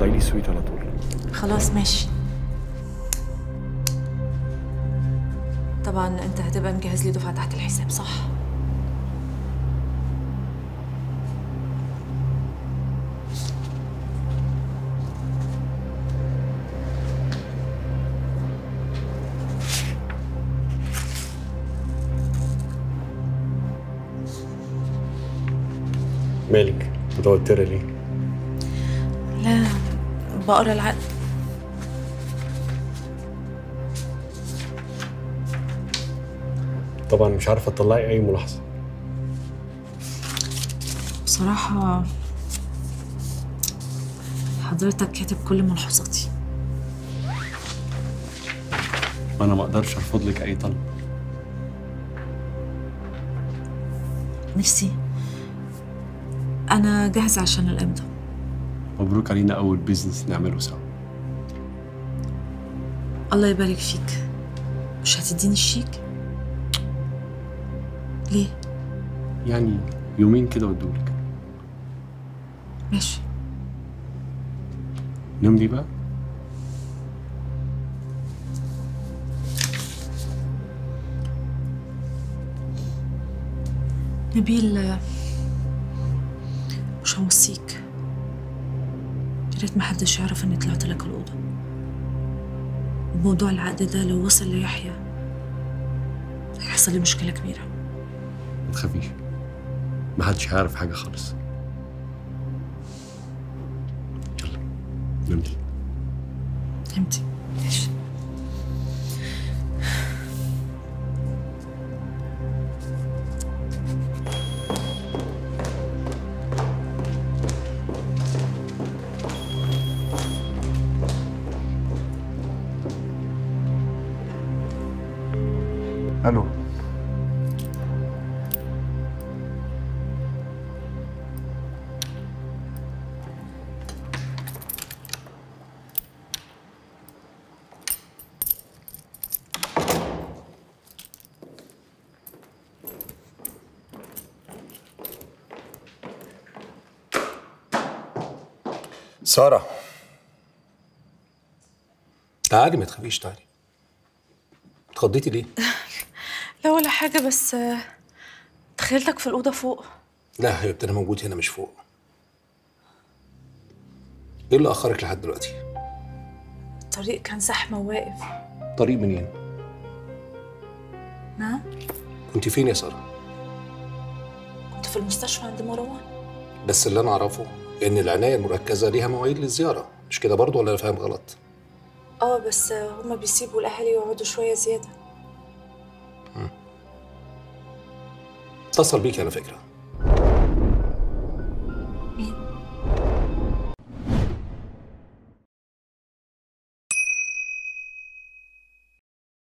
اطلعي لي السويت على طول خلاص ماشي طبعا انت هتبقى مجهز لي دفعه تحت الحساب صح مالك متوتره ليه لا بقرا العقد طبعا مش عارفه تطلعي اي ملاحظه بصراحه حضرتك كاتب كل ملحوظاتي وانا ما اقدرش ارفض لك اي طلب نفسي انا جاهزه عشان الامضاء مبروك علينا اول بيزنس نعمله سوا الله يبارك فيك مش هتديني الشيك ليه يعني يومين كده وادولك ماشي نمضي بقى نبيل مش هوصيك يا ريت محدش يعرف اني طلعت لك الاوضه وموضوع العقد ده لو وصل ليحيى هيحصل لي مشكله كبيره ما تخافيش محدش هيعرف حاجه خالص يلا نمضي فهمتي ماشي الو سارة تعالي ما تخافيش تعالي اتخضيتي ليه؟ لا ولا حاجه بس آه، تخيلتك في الاوضه فوق لا يا حبيبتي انا موجود هنا مش فوق ايه اللي اخرك لحد دلوقتي؟ الطريق كان زحمه وواقف طريق منين؟ نعم كنت فين يا سارة؟ كنت في المستشفى عند مروان بس اللي انا اعرفه ان العناية المركزة ليها مواعيد للزيارة مش كده برضه ولا انا فاهم غلط؟ اه بس آه، هما بيسيبوا الاهالي يقعدوا شويه زياده اتصل بيكي على فكرة